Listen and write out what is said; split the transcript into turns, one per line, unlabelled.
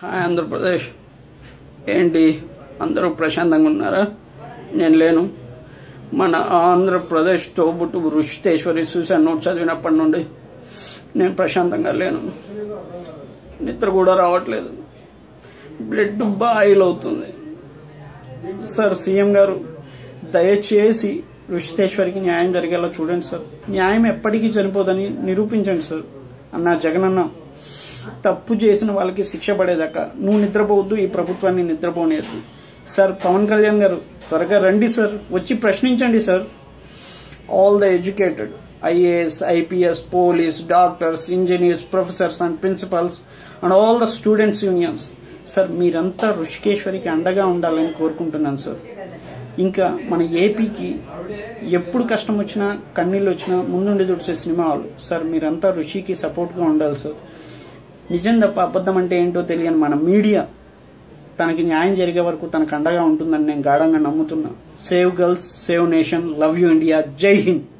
hi Andhra Pradesh ఏంటి అందరూ ప్రశాంతంగా ఉన్నారా నేను లేను మన ఆంధ్రప్రదేశ్ తోబుట్టు ఋషితేశ్వరి సూసైడ్ నోట్ చదివినప్పటి నుండి నేను ప్రశాంతంగా లేను నిద్ర కూడా రావట్లేదు బ్లడ్ బాయిల్ అవుతుంది సార్ సీఎం గారు దయచేసి ఋషితేశ్వరికి న్యాయం జరిగేలా చూడండి సార్ న్యాయం ఎప్పటికీ చనిపోదని నిరూపించండి సార్ అన్న జగనన్న తప్పు చేసిన వాళ్ళకి శిక్ష పడేదాకా నువ్వు నిద్రపోవద్దు ఈ ప్రభుత్వాన్ని నిద్రపోనేద్దు సార్ పవన్ కళ్యాణ్ గారు త్వరగా రండి సార్ వచ్చి ప్రశ్నించండి sir all the educated IAS IPS police doctors engineers professors and principals and all the students unions sir మీరంతా ఋషికేశ్వరికి అండగా ఉండాలని కోరుకుంటున్నాను సార్ ఇంకా మన ఏపీకి ఎప్పుడు కష్టం వచ్చినా కన్నీళ్ళు వచ్చినా ముందుండి తుడిచే సినిమా వాళ్ళు సార్ మీరంతా ఋషికి సపోర్ట్గా ఉండాలి సార్ నిజం తప్ప అబద్ధం అంటే ఏంటో తెలియని మన మీడియా తనకి న్యాయం జరిగే వరకు తనకు అండగా ఉంటుందని నేను గాఢంగా నమ్ముతున్నా save girls save nation love you India Jai Hind